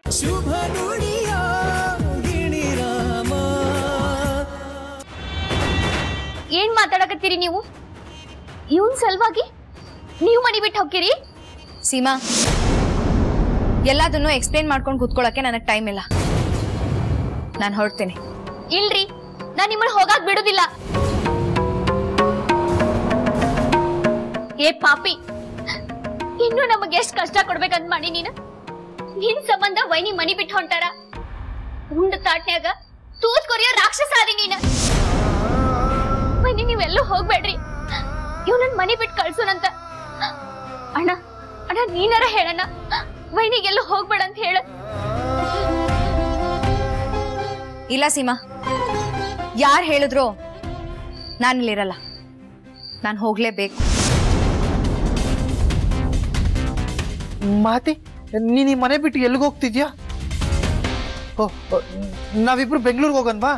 ಶುಭ ನುಡಿಯ ಗಿಣಿರಾಮ ಏನ್ ಮಾತಾಡಕತ್ತೀರಿ ನೀವು ಇವನ್ ಸಲುವಾಗಿ ನೀವು ಮನಿ ಬಿಟ್ಟು ಹೋಗ್ತೀರಿ ಸೀಮಾ ಎಲ್ಲದನ್ನು ಎಕ್ಸ್ಪ್ಲೇನ್ ಮಾಡ್ಕೊಂಡು ಕೂತ್ಕೊಳ್ಳೋಕೆ ನನಗೆ ಟೈಮ್ ಇಲ್ಲ ನಾನು ಹೊರಡ್ತೀನಿ ಇಲ್ರಿ ನಾನ್ ನಿಮ್ಮನ್ನ ಹೋಗಾಕ್ ಬಿಡುದಿಲ್ಲ ಏ ಪಾಪಿ ಇನ್ನು ನಮಗೆ ಎಷ್ಟ್ ಕಷ್ಟ ಕೊಡ್ಬೇಕಂತ ಮಾಡಿ ನೀನು ನಿನ್ ಸಂಬಂಧ ವೈನಿ ಮನಿ ಬಿಟ್ಟು ಹೊಂಟಾರ ಉಂಡ ತಾಟ್ನ್ಯಾಗ ತೂತ್ ಕೊರಿಯೋ ರಾಕ್ಷಸ ಆದಿ ನೀನ ವೈನಿ ನೀವೆಲ್ಲೂ ಹೋಗ್ಬೇಡ್ರಿ ಇವ್ ನನ್ ಮನಿ ಬಿಟ್ಟು ಕಳ್ಸೋನಂತ ಅಣ್ಣ ಅಣ್ಣ ನೀನಾರ ಹೇಳಣ್ಣ ವೈನಿಗೆಲ್ಲೂ ಹೋಗ್ಬೇಡ ಅಂತ ಹೇಳ ಇಲ್ಲ ಸೀಮಾ ಯಾರು ಹೇಳಿದ್ರು ನಾನಿಲ್ಲಿರಲ್ಲ ನಾನು ಹೋಗ್ಲೇಬೇಕು ಮಾತಿ ನೀನ್ ಈ ಮನೆ ಬಿಟ್ಟು ಎಲ್ಲಿಗೆ ಹೋಗ್ತಿದ್ಯಾ ಓ ಓ, ನಾವಿಬ್ರು ಬೆಂಗಳೂರಿಗೆ ಹೋಗನ್ವಾ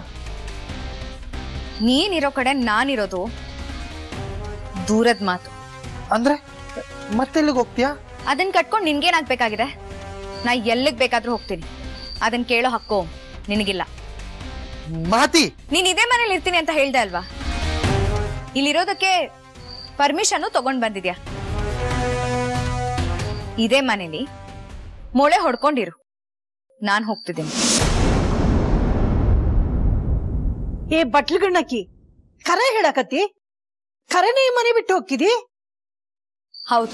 ನೀನಿರೋ ಕಡೆ ನಾನಿರೋದು ದೂರದ ಮಾತು ಅಂದ್ರೆ ಮತ್ತೆಲ್ಲಿಗೆ ಹೋಗ್ತೀಯಾ ಅದನ್ನ ಕಟ್ಕೊಂಡು ನಿನ್ಗೇನಾಗ್ಬೇಕಾಗಿದೆ ನಾ ಎಲ್ಲಿಗ್ ಬೇಕಾದ್ರೂ ಹೋಗ್ತೀನಿ ಅದನ್ನ ಕೇಳೋ ಹಕ್ಕು ನಿನಗಿಲ್ಲ ಮಾತಿ ನೀನ್ ಇದೇ ಮನೇಲಿ ಇರ್ತೀನಿ ಅಂತ ಹೇಳ್ದೆ ಅಲ್ವಾ ಇಲ್ಲಿರೋದಕ್ಕೆ ಪರ್ಮಿಷನ್ ತಗೊಂಡ್ ಬಂದಿದ್ಯಾ ಇದೇ ಮನೇಲಿ ಮೊಳೆ ಹೊಡ್ಕೊಂಡಿರು ನಾನ್ ಹೋಗ್ತಿದ್ದೀನಿ ಏ ಬಟ್ಲುಗಣ್ಣಕ್ಕಿ ಕರೆ ಹೇಳಕತ್ತಿ ಕರೆನೇ ಈ ಮನೆ ಬಿಟ್ಟು ಹೋಗ್ತಿದಿ ಹೌದು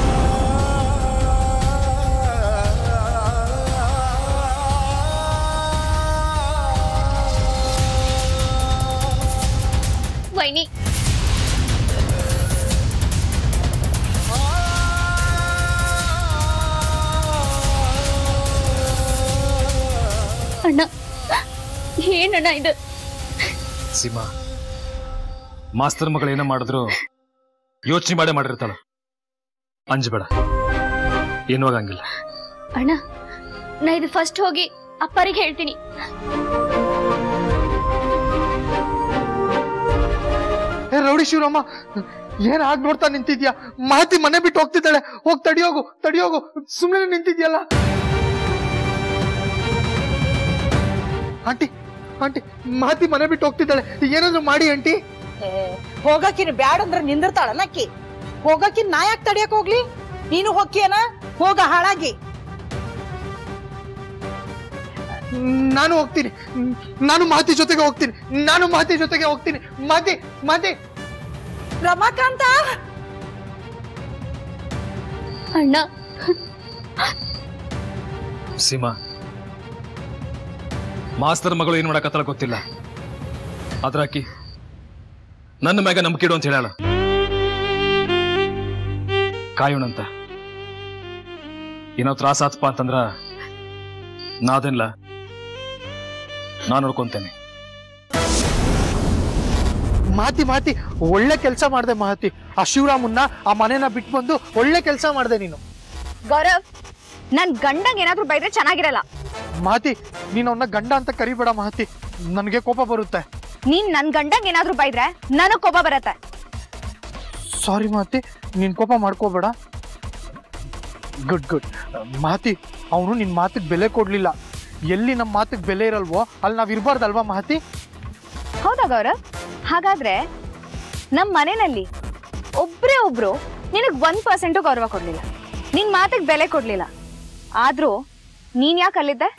ವೈನಿ ಅಣ್ಣ ಏನಣ್ಣ ಇದು ಸೀಮಾ ಮಾಸ್ತರ್ ಮಗಳು ಏನೋ ಮಾಡಿದ್ರು ಯೋಚನೆ ಮಾಡೇ ಮಾಡಿರ್ತಾಳ ಅಂಜಬೇಡ ಏನೂ ಆಗಂಗಿಲ್ಲ ಅಣ್ಣ ನಾ ಇದು ಫಸ್ಟ್ ಹೋಗಿ ಅಪ್ಪರಿಗೆ ಹೇಳ್ತೀನಿ ಏ ರೌಡಿ ಶಿವರಾಮ ಏನ್ ಆಗ್ ನೋಡ್ತಾ ನಿಂತಿದ್ಯಾ ಮಾತಿ ಮನೆ ಬಿಟ್ಟು ಹೋಗ್ತಿದ್ದಾಳೆ ಹೋಗ್ ತಡಿಯೋಗು ತಡಿಯೋಗು ಸುಮ್ಮನೆ ನಿಂತಿದ್ಯಲ್ಲ ಆಂಟಿ ಆಂಟಿ ಮಾತಿ ಮನೆ ಬಿಟ್ಟು ಹೋಗ್ತಿದ್ದಾಳೆ ಏನಾದ್ರು ಮಾಡಿ ಆಂಟಿ ಹೋಗಕಿನ ಬ್ಯಾಡ ಅಂದ್ರ ನಿಂದಿರ್ತಾಳ ನಕ್ಕಿ ಹೋಗಕಿನ್ ನಾ ಯಾಕೆ ತಡಿಯಕ್ ಹೋಗ್ಲಿ ನೀನು ಹೋಗ್ಯೇನ ಹೋಗ ಹಾಳಾಗಿ ನಾನು ಹೋಗ್ತೀನಿ ನಾನು ಮಾತಿ ಜೊತೆಗೆ ಹೋಗ್ತೀನಿ ನಾನು ಮಾತಿ ಜೊತೆಗೆ ಹೋಗ್ತೀನಿ ಮಾತಿ ಮಾತಿ ರಮಾಕಾಂತ ಅಣ್ಣ ಸೀಮಾ ಮಾಸ್ತರ್ ಮಗಳು ಏನ್ ಮಾಡಕತ್ತಲ್ಲ ಗೊತ್ತಿಲ್ಲ ಅದ್ರಾಕಿ ನನ್ನ ಮ್ಯಾಗ ನಂಬಿಕೆ ಇಡು ಅಂತ ಹೇಳಲ್ಲ ಕಾಯೋಣಂತ ಏನೋ ತ್ರಾಸ ಆತಪ್ಪ ಅಂತಂದ್ರ ನಾದೆಲ್ಲ ನಾ ನೋಡ್ಕೊಂತೇನೆ ಮಾತಿ ಮಾತಿ ಒಳ್ಳೆ ಕೆಲಸ ಮಾಡ್ದೆ ಮಾತಿ ಆ ಶಿವರಾಮನ್ನ ಆ ಮನೆನ ಬಿಟ್ಟು ಬಂದು ಒಳ್ಳೆ ಕೆಲಸ ಮಾಡ್ದೆ ನೀನು ಗೌರವ್ ನನ್ ಗಂಡಂಗ್ ಏನಾದ್ರೂ ಬೈದ್ರೆ ಚೆನ್ನಾಗಿರಲ್ಲ ಮಾತಿ ನೀನ್ ಅವನ್ನ ಗಂಡ ಅಂತ ಕರಿಬೇಡ ಮಾತಿ ನನಗೆ ಕೋಪ ಬರುತ್ತೆ ನೀನ್ ನನ್ ಗಂಡಂಗ್ ಏನಾದ್ರೂ ಬೈದ್ರೆ ನನಗ್ ಕೋಪ ಬರತ್ತೆ ಸಾರಿ ಮಾತಿ ನೀನ್ ಕೋಪ ಮಾಡ್ಕೋಬೇಡ ಗುಡ್ ಗುಡ್ ಮಾತಿ ಅವನು ನಿನ್ ಮಾತಿಗೆ ಬೆಲೆ ಕೊಡ್ಲಿಲ್ಲ ಎಲ್ಲಿ ನಮ್ಮ ಮಾತಿಗೆ ಬೆಲೆ ಇರಲ್ವೋ ಅಲ್ಲಿ ನಾವ್ ಇರ್ಬಾರ್ದಲ್ವಾ ಮಾತಿ ಹೌದಾ ಗೌರವ್ ಹಾಗಾದ್ರೆ ನಮ್ ಮನೆಯಲ್ಲಿ ಒಬ್ರೇ ಒಬ್ರು ನಿನಗ್ ಒಂದ್ ಪರ್ಸೆಂಟು ಗೌರವ ಕೊಡ್ಲಿಲ್ಲ ನಿನ್ ಮಾತಿಗೆ ಬೆಲೆ ಕೊಡ್ಲಿಲ್ಲ ಆದ್ರೂ ನೀನ್ ಯಾಕೆ ಅಲ್ಲಿದ್ದೆ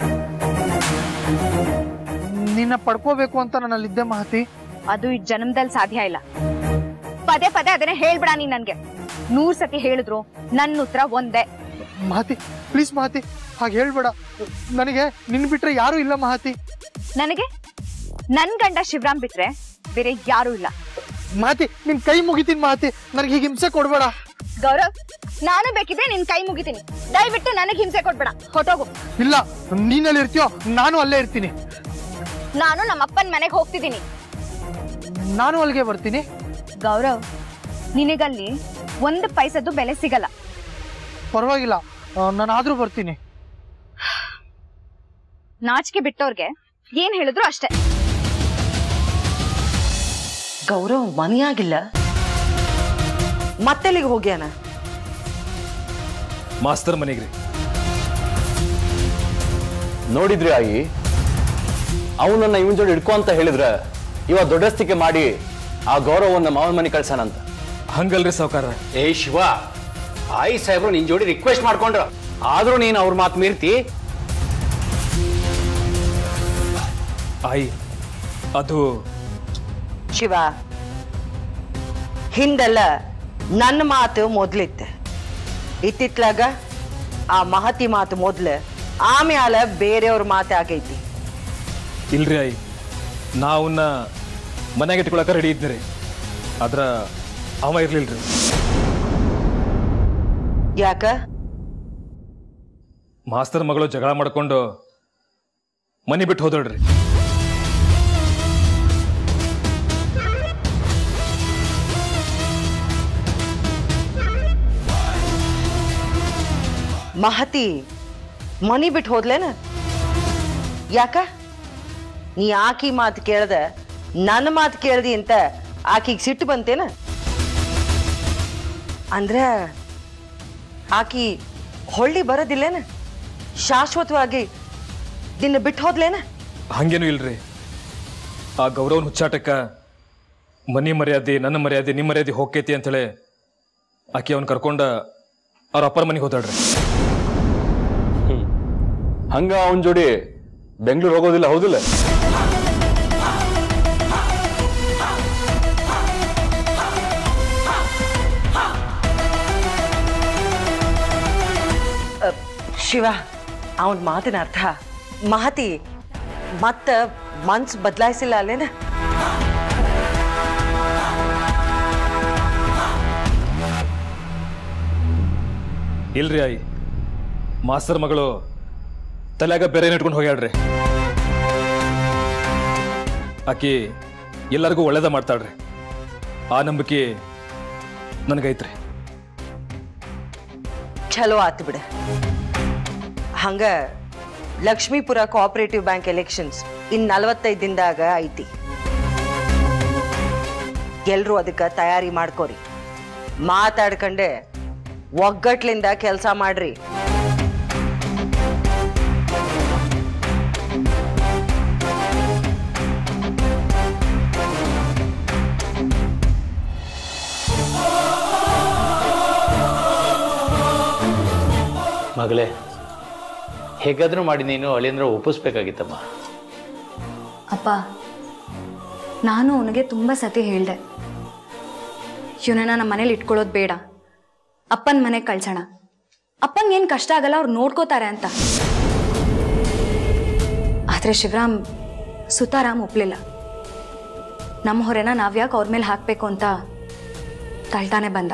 ನಿನ್ನ ಪಡ್ಕೋಬೇಕು ಅಂತ ನಾನು ಅಲ್ಲಿದ್ದೆ ಮಾತಿ ಅದು ಈ ಜನ್ಮದಲ್ಲಿ ಸಾಧ್ಯ ಇಲ್ಲ ಪದೇ ಪದೇ ಅದನ್ನೇ ಹೇಳ್ಬೇಡ ನೀನ್ ನನ್ಗೆ ನೂರ್ ಸತಿ ಹೇಳಿದ್ರು ನನ್ನ ಉತ್ತರ ಒಂದೇ ಮಾತಿ ಪ್ಲೀಸ್ ಮಾತಿ ಹಾಗೆ ಹೇಳ್ಬೇಡ ನನಗೆ ನಿನ್ ಬಿಟ್ರೆ ಯಾರು ಇಲ್ಲ ಮಾತಿ ನನಗೆ ನನ್ ಗಂಡ ಶಿವರಾಮ್ ಬಿಟ್ರೆ ಬೇರೆ ಯಾರೂ ಇಲ್ಲ ಮಾತಿ ನಿನ್ ಕೈ ಮುಗಿತೀನಿ ಮಾತಿ ನನಗೆ ಹೀಗೆ ಹಿಂಸೆ ಕೊಡ್ಬೇಡ ಗೌರವ್ ನಾನು ಬೇಕಿದ್ರೆ ನಿನ್ ಕೈ ಮುಗಿತೀನಿ ದಯವಿಟ್ಟು ನನಗ್ ಹಿಂಸೆ ಕೊಡ್ಬೇಡ ಹೊಟ್ಟೋಗು ಇಲ್ಲ ನೀನಲ್ಲಿ ಇರ್ತೀಯೋ ನಾನು ಅಲ್ಲೇ ಇರ್ತೀನಿ ನಾನು ನಮ್ಮ ಅಪ್ಪನ ಮನೆಗೆ ಹೋಗ್ತಿದ್ದೀನಿ ನಾನು ಅಲ್ಲಿಗೆ ಬರ್ತೀನಿ ಗೌರವ್ ನಿನಗಲ್ಲಿ ಒಂದು ಪೈಸದ್ದು ಬೆಲೆ ಸಿಗಲ್ಲ ಪರವಾಗಿಲ್ಲ ನಾನು ಆದ್ರೂ ಬರ್ತೀನಿ ನಾಚಿಕೆ ಬಿಟ್ಟೋರ್ಗೆ ಏನ್ ಹೇಳಿದ್ರು ಅಷ್ಟೇ ಗೌರವ್ ಮನೆಯಾಗಿಲ್ಲ ಮತ್ತೆಲ್ಲಿಗೆ ಹೋಗ್ಯಾನ ಮಾಸ್ತರ್ ಮನೆಗ್ರಿ ನೋಡಿದ್ರಿ ಆಯಿ ಅವನನ್ನ ಇವನ್ ಜೋಡಿ ಹಿಡ್ಕೊ ಅಂತ ಹೇಳಿದ್ರೆ ಇವ ದೊಡ್ಡಸ್ತಿಕೆ ಮಾಡಿ ಆ ಗೌರವನ್ನ ಮಾವನ ಮನೆ ಕಳ್ಸನಂತ ಹಂಗಲ್ರಿ ಸಾವುಕಾರ ಏ ಶಿವ ಆಯಿ ಸಾಹೇಬ್ರು ನಿನ್ ಜೋಡಿ ರಿಕ್ವೆಸ್ಟ್ ಮಾಡ್ಕೊಂಡ್ರು ಆದ್ರೂ ನೀನ್ ಅವ್ರ ಮಾತು ಮೀರ್ತಿ ಆಯಿ ಅದು ಶಿವ ಹಿಂದೆಲ್ಲ ನನ್ನ ಮಾತು ಮೊದ್ಲಿತ್ತು ಇತ್ತಿತ್ಲಾಗ ಆ ಮಹತಿ ಮಾತು ಮೊದ್ಲು ಆಮ್ಯಾಲ ಬೇರೆಯವ್ರ ಮಾತು ಆಗೈತಿ ಇಲ್ರಿ ಆಯಿ ನಾ ಅವನ್ನ ಮನೆಗೆ ಇಟ್ಕೊಳಕ ರೆಡಿ ಇದ್ನಿ ರೀ ಆದ್ರ ಅವ ಇರ್ಲಿಲ್ರಿ ಯಾಕ ಮಾಸ್ತರ್ ಮಗಳು ಜಗಳ ಮಾಡ್ಕೊಂಡು ಮನೆ ಬಿಟ್ಟು ಹೋದಳ್ರಿ ಮಹತಿ ಮನಿ ಬಿಟ್ಟು ಹೋದ್ಲೇನ ಯಾಕ ನೀ ಆಕಿ ಮಾತು ಕೇಳ್ದ ನನ್ನ ಮಾತು ಕೇಳ್ದಿ ಅಂತ ಆಕಿಗೆ ಸಿಟ್ಟು ಬಂತೇನ ಅಂದ್ರ ಆಕಿ ಹೊಳ್ಳಿ ಬರೋದಿಲ್ಲೇನ ಶಾಶ್ವತವಾಗಿ ನಿನ್ನ ಬಿಟ್ಟು ಹೋದ್ಲೇನ ಹಂಗೇನು ಇಲ್ರಿ ಆ ಗೌರವನ ಹುಚ್ಚಾಟಕ್ಕ ಮನಿ ಮರ್ಯಾದೆ ನನ್ನ ಮರ್ಯಾದೆ ನಿಮ್ಮ ಮರ್ಯಾದೆ ಹೋಗ್ತೈತಿ ಅಂತೇಳಿ ಆಕೆ ಅವ್ನ ಕರ್ಕೊಂಡ ಅವ್ರ ಅಪ್ಪರ ಮನೆಗೆ ಹೋದಾಳ್ರಿ ಹಂಗ ಅವನ್ ಜೋಡಿ ಬೆಂಗಳೂರು ಹೋಗೋದಿಲ್ಲ ಹೌದಿಲ್ಲ ಶಿವ ಅವನ್ ಮಾತಿನ ಅರ್ಥ ಮಹತಿ ಮತ್ತ ಮನ್ಸ್ ಬದಲಾಯಿಸಿಲ್ಲ ಅಲ್ಲೇನ ಇಲ್ರಿ ಆಯಿ ಮಾಸ್ತರ್ ಮಗಳು ತಲೆಯಾಗ ಬೇರೆ ಇಟ್ಕೊಂಡು ಹೋಗ್ಯಾಳ್ರಿ ಆಕಿ ಎಲ್ಲರಿಗೂ ಒಳ್ಳೇದ ಮಾಡ್ತಾಳ್ರಿ ಆ ನಂಬಿಕೆ ನನಗೈತ್ರಿ ಚಲೋ ಆತು ಬಿಡ ಹಂಗ ಲಕ್ಷ್ಮೀಪುರ ಕೋಆಪರೇಟಿವ್ ಬ್ಯಾಂಕ್ ಎಲೆಕ್ಷನ್ಸ್ ಇನ್ ನಲವತ್ತೈದು ದಿನದಾಗ ಐತಿ ಎಲ್ರೂ ಅದಕ್ಕೆ ತಯಾರಿ ಮಾಡ್ಕೋರಿ ಮಾತಾಡ್ಕಂಡೆ ಒಗ್ಗಟ್ಲಿಂದ ಕೆಲಸ ಮಾಡ್ರಿ ಮಗಳೇ ಹೇಗಾದ್ರೂ ಮಾಡಿ ನೀನು ಅಳಿಯಂದ್ರ ಒಪ್ಪಿಸ್ಬೇಕಾಗಿತ್ತಮ್ಮ ಅಪ್ಪ ನಾನು ಅವನಿಗೆ ತುಂಬ ಸತಿ ಹೇಳ್ದೆ ಇವನನ್ನ ನಮ್ಮ ಮನೇಲಿ ಇಟ್ಕೊಳ್ಳೋದು ಬೇಡ ಅಪ್ಪನ ಮನೆಗೆ ಕಳ್ಸೋಣ ಅಪ್ಪಂಗೆ ಏನು ಕಷ್ಟ ಆಗಲ್ಲ ಅವ್ರು ನೋಡ್ಕೋತಾರೆ ಅಂತ ಆದರೆ ಶಿವರಾಮ್ ಸುತಾರಾಮ್ ಒಪ್ಲಿಲ್ಲ ನಮ್ಮ ಹೊರೆನ ನಾವ್ಯಾಕೆ ಅವ್ರ ಮೇಲೆ ಹಾಕಬೇಕು ಅಂತ ತಳ್ತಾನೆ ಬಂದ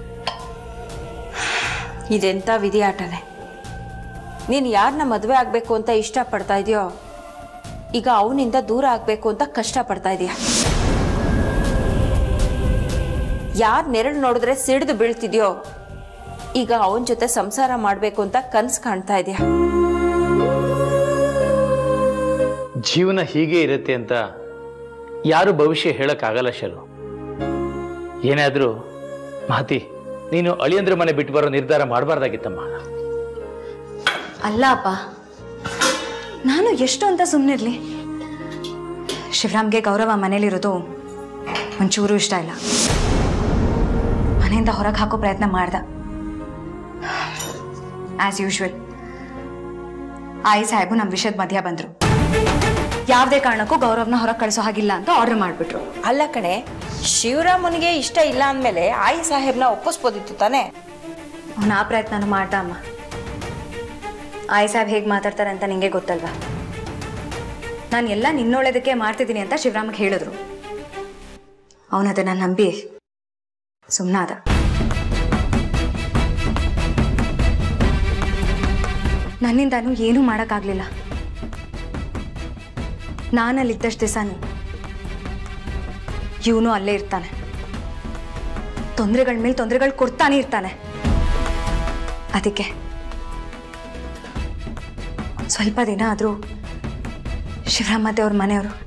ಇದೆಂಥ ವಿಧಿಯಾಟನೆ ನೀನು ಯಾರನ್ನ ಮದುವೆ ಆಗಬೇಕು ಅಂತ ಇಷ್ಟಪಡ್ತಾ ಇದೆಯೋ ಈಗ ಅವನಿಂದ ದೂರ ಆಗಬೇಕು ಅಂತ ಕಷ್ಟಪಡ್ತಾ ಇದೆಯಾ ಯಾರು ನೆರಳು ನೋಡಿದ್ರೆ ಸಿಡಿದು ಬೀಳ್ತಿದ್ಯೋ ಈಗ ಅವನ ಜೊತೆ ಸಂಸಾರ ಮಾಡಬೇಕು ಅಂತ ಕನ್ಸು ಕಾಣ್ತಾ ಇದೆಯಾ ಜೀವನ ಹೀಗೆ ಇರುತ್ತೆ ಅಂತ ಯಾರು ಭವಿಷ್ಯ ಹೇಳಕ್ಕಾಗಲ್ಲ ಶರು ಏನಾದರೂ ಮಹತಿ ನೀನು ಅಳಿಯಂದ್ರ ಮನೆ ಬಿಟ್ಟು ಬರೋ ನಿರ್ಧಾರ ಮಾಡಬಾರ್ದಾಗಿತ್ತಮ್ಮ ಅಲ್ಲ ಅಪ್ಪ ನಾನು ಎಷ್ಟು ಅಂತ ಸುಮ್ಮನಿರ್ಲಿ ಶಿವರಾಮ್ಗೆ ಗೌರವ ಮನೇಲಿರೋದು ಒಂಚೂರು ಇಷ್ಟ ಇಲ್ಲ ಮನೆಯಿಂದ ಹೊರಗೆ ಹಾಕೋ ಪ್ರಯತ್ನ ಮಾಡ್ದ ಆಸ್ ಯೂಶ್ವಲ್ ಆಯಿ ಸಾಹೇಬು ನಮ್ಮ ವಿಷಯದ ಮಧ್ಯ ಬಂದ್ರು ಯಾವುದೇ ಕಾರಣಕ್ಕೂ ಗೌರವ್ನ ಹೊರಗೆ ಕಳಿಸೋ ಹಾಗಿಲ್ಲ ಅಂತ ಆರ್ಡರ್ ಮಾಡಿಬಿಟ್ರು ಅಲ್ಲ ಕಣೆ ಶಿವರಾಮನಿಗೆ ಇಷ್ಟ ಇಲ್ಲ ಅಂದಮೇಲೆ ಆಯಿ ಸಾಹೇಬ್ನ ಒಪ್ಪಿಸ್ಬೋದಿತ್ತು ತಾನೇ ಅವನು ಆ ಪ್ರಯತ್ನನೂ ಮಾಡ್ದ ಅಮ್ಮ ಆಯಿ ಸಾಹೇಬ್ ಹೇಗೆ ಮಾತಾಡ್ತಾರೆ ಅಂತ ನಿಂಗೆ ಗೊತ್ತಲ್ವಾ ನಾನು ಎಲ್ಲ ನಿನ್ನೊಳ್ಳೆದಕ್ಕೆ ಮಾಡ್ತಿದ್ದೀನಿ ಅಂತ ಶಿವರಾಮಗೆ ಹೇಳಿದ್ರು ಅವನದನ್ನ ನಂಬಿ ಸುಮ್ಮನಾದ ನನ್ನಿಂದಾನು ಏನೂ ಮಾಡೋಕ್ಕಾಗಲಿಲ್ಲ ನಾನಲ್ಲಿದ್ದಷ್ಟು ದಿವಸನೂ ಇವನು ಅಲ್ಲೇ ಇರ್ತಾನೆ ತೊಂದರೆಗಳ ಮೇಲೆ ತೊಂದರೆಗಳು ಕೊಡ್ತಾನೆ ಇರ್ತಾನೆ ಅದಕ್ಕೆ ಸ್ವಲ್ಪ ದಿನ ಆದರೂ ಶಿವರಾಮ್ ಮತ್ತೆ ಅವ್ರ ಮನೆಯವರು